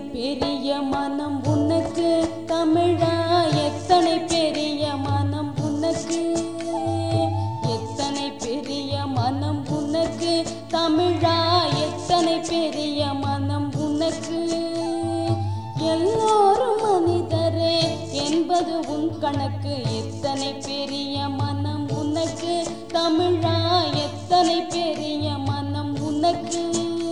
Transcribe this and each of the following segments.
பெரிய மனம் உனக்கு தமிழா எத்தனை பெரிய மனம் உனக்கு எத்தனை பெரிய மனம் உனக்கு தமிழா எத்தனை பெரிய மனம் உனக்கு எல்லோரும் மனிதரே என்பது உன் கணக்கு எத்தனை பெரிய மனம் உனக்கு தமிழா எத்தனை பெரிய மனம் உனக்கு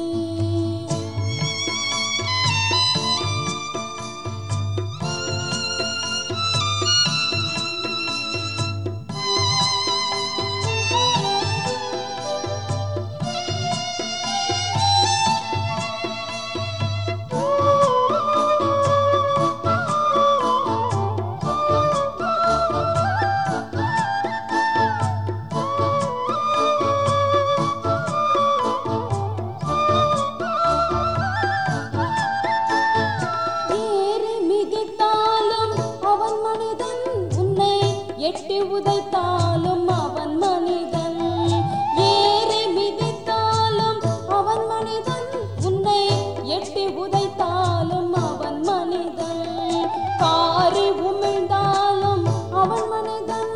ஏறி மிதித்தாலும் அவன் மனிதன் உன்னை எட்டி உதைத்தாலும் அவன் மனிதன் ஏறி மிதித்தாலும் அவன் மனிதன் உன்னை எட்டி உதைத்தாலும் அவன் மனிதன் காரி உமிழ்ந்தாலும் அவன் மனிதன்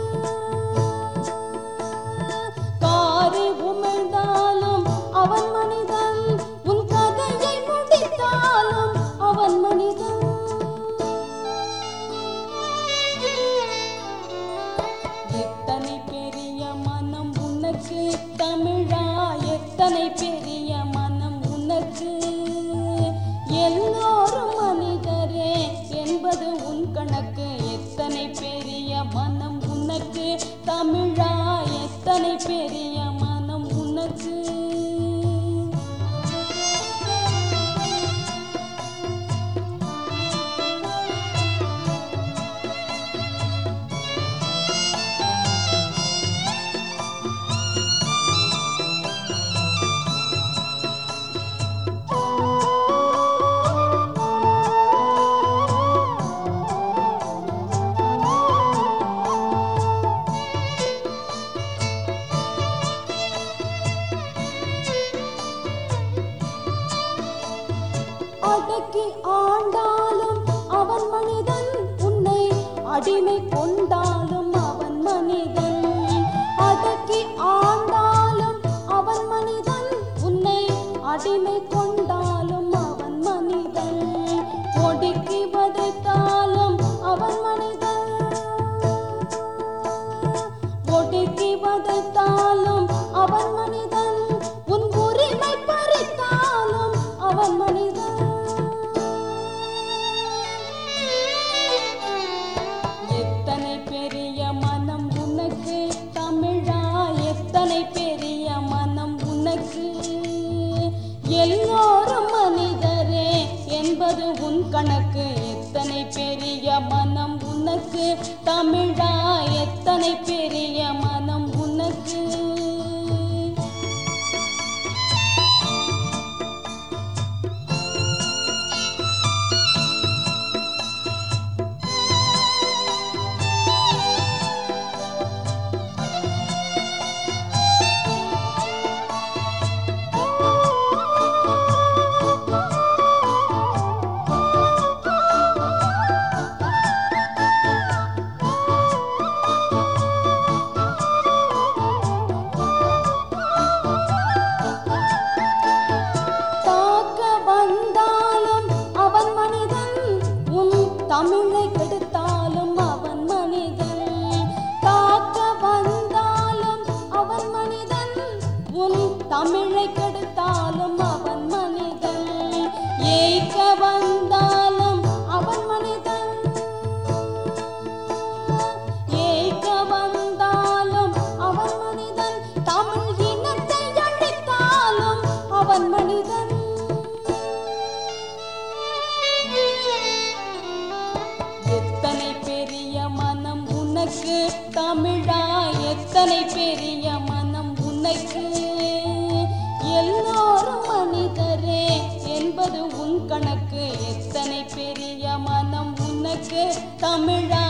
காரி உமிழ்ந்தாலும் அவன் மனிதன் உன் கதையை முடித்தாலும் அவன் மனிதன் எத்தனை பெரிய மனம் உனக்கு தமிழா எத்தனை பெரிய மனம் உனக்கு எல்லோரும் மனிதரே என்பது உன் கணக்கு எத்தனை பெரிய மனம் உனக்கு தமிழா எத்தனை பெரிய மனம் உனக்கு அடக்கி ஆண்டாலும் அவன் மனிதன் உன்னை அடிமை கொண்டாலும் அவன் மனிதன் அடக்கி ஆண்டாலும் அவன் மனிதன் உன்னை அடிமை கொண்டாலும் அவன் மனிதன் ஒடுக்கி வதைத்தாலும் அவன் மனிதன் ஒடுக்கி வதைத்தாலும் அவன் மனிதன் உன் உரிமை பறித்தாலும் அவன் மனிதன் எத்தனை பெரிய மனம் உனக்கு தமிழா எத்தனை பெரிய மனம் உனக்கு எல்லோரும் மனிதரே என்பது உன் கணக்கு எத்தனை பெரிய மனம் உனக்கு தமிழா எத்தனை பெரிய மனம் உனக்கு தாக்க வந்தாலும் அவன் மனிதன் உன் தமிழை கெடுத்தாலும் அவன் மனிதன் தாக்க வந்தாலும் அவன் மனிதன் உன் தமிழை கெடுத்தாலும் அவன் மனிதன் ஏய்க்க வந்தாலும் அவன் மனிதன் ஏய்க்க வந்தாலும் அவன் மனிதன் தமிழ் இனத்தை அழித்தாலும் அவன் மனிதன் எத்தனை பெரிய மனம் உனக்கு தமிழா எத்தனை பெரிய மனம் உனக்கு எல்லோரும் மனிதரே என்பது உன் கணக்கு எத்தனை பெரிய மனம் உனக்கு தமிழா